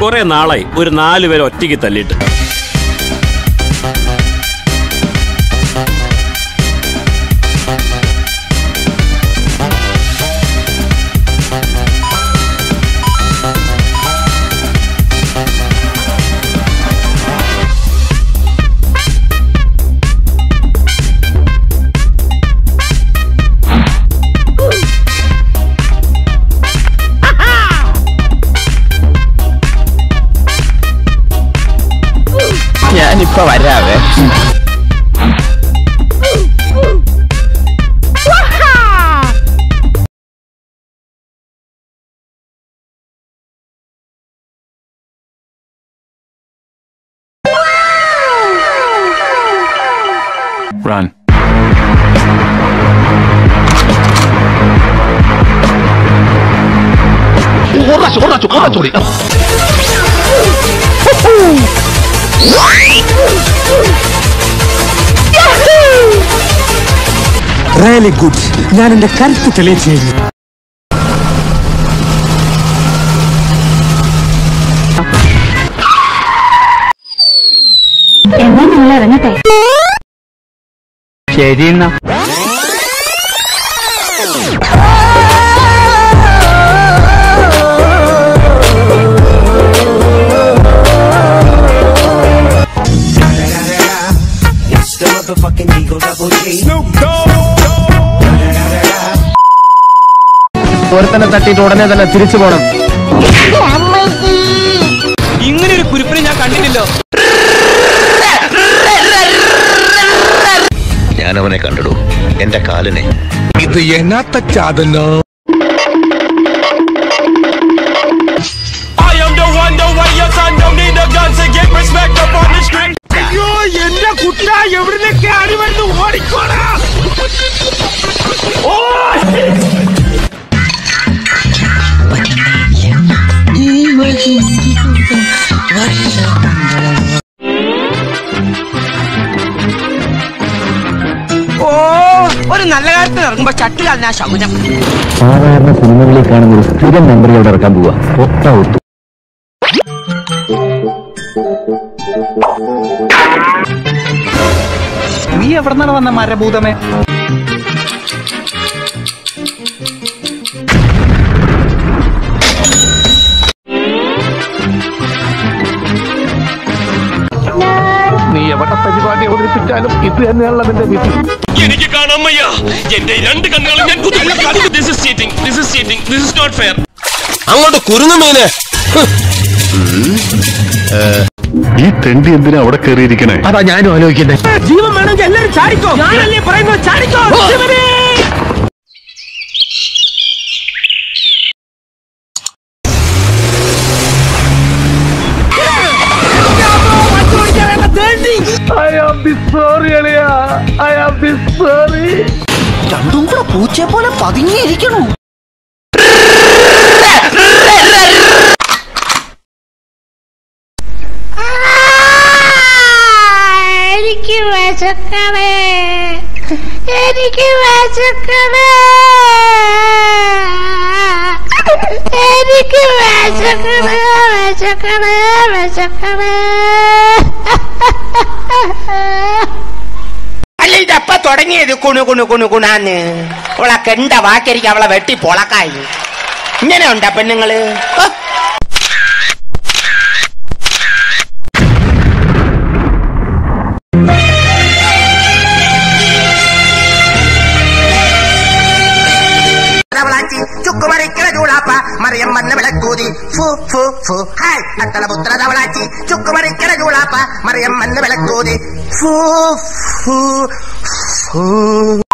കുറെ നാളായി ഒരു നാല് പേരെ ഒറ്റയ്ക്ക് തല്ലിയിട്ട് ഞാനിപ്പോ വരാവേ Run. റിയലി ഗുഡ് ഞാൻ എന്റെ കരുത്ത് തെളിയിച്ചു കഴിഞ്ഞു എന്നാ നിങ്ങൾ ഇറങ്ങട്ടെ ശരി എന്നാ ഒരുത്തനെ തട്ടിയിട്ട് ഉടനെ തന്നെ തിരിച്ചു പോണം ഇങ്ങനെ ഒരു കുരിപ്പിനെ ഞാൻ കണ്ടിട്ടില്ലോ ഞാൻ അവനെ കണ്ടിടൂ എന്റെ കാലിനെ ഇത് എന്നാത്ത ചാതനോ I am the one, the way your son don't need a gun to get respect up on the street. അയ്യോ എന്റെ കുട്ട എവിടുന്നൊക്കെ അടിവരുന്നു ഓടിക്കോടാ ഓ ഒരു നല്ല കാര്യത്തിന് ഇറങ്ങുമ്പോ ചട്ടി കളഞ്ഞ ശകുനം സാധാരണ സിനിമകളിൽ കാണുന്ന ഒരു സ്ഥിരം നമ്പർ ഇവിടെ ഇറക്കാൻ പോവാ ഒത്ത ഒത്തു നീ എവിടെ നിന്നാണ് വന്ന മരഭൂതമേ നീ എവിടെ പരിപാടി അവതരിപ്പിച്ചാലും ഇത് തന്നെയാണല്ലോ അതിന്റെ വിധി എനിക്ക് കാണാൻ വയ്യ എന്റെ രണ്ട് കണ്ണുകളും ഞാൻ കുത്തി this is cheating this is cheating this is not fair അങ്ങോട്ട് കുരുങ്ങുമീനെ ഈ തെണ്ടി എന്തിനാ അവിടെ കയറിയിരിക്കണേ അതാ ഞാനും ആലോചിക്കുന്നേ ജീവൻ വേണമെങ്കിൽ എല്ലാരും ചാടിക്കോ ഞാനല്ലേ പറയുന്നത് ചാടിക്കോ ശിവനേ! രണ്ടും കൂടെ പൂച്ചയെ പോലെ പതുങ്ങിയിരിക്കണു എനിക്ക് വിശക്കണേ എനിക്ക് വിശക്കണേ എനിക്ക് വിശക്കണേ വിശക്കണേ വിശക്കണേ അല്ല ഇതപ്പ തുടങ്ങിയത് കുണു കുണു കുണു കുണാന്ന് അവളെ കണ്ട വാക്കരിക്ക് അവളെ വെട്ടി പൊളക്കായി ഇങ്ങനെ ഉണ്ടാ പെണ്ണുങ്ങള് ഓ. ധവളാച്ചി ചുക്കുമറിക്കണ ചൂടാപ്പ മറിയം വന്ന വിളക്കൂതി ഫു ഫു ഫു ഹായ് അത്തളപുത്ര ധവളാച്ചി ചുക്കുമറിക്കണ ചൂടാപ്പ മറിയം വന്ന വിളക്കൂതി ഫു ഫു ഫു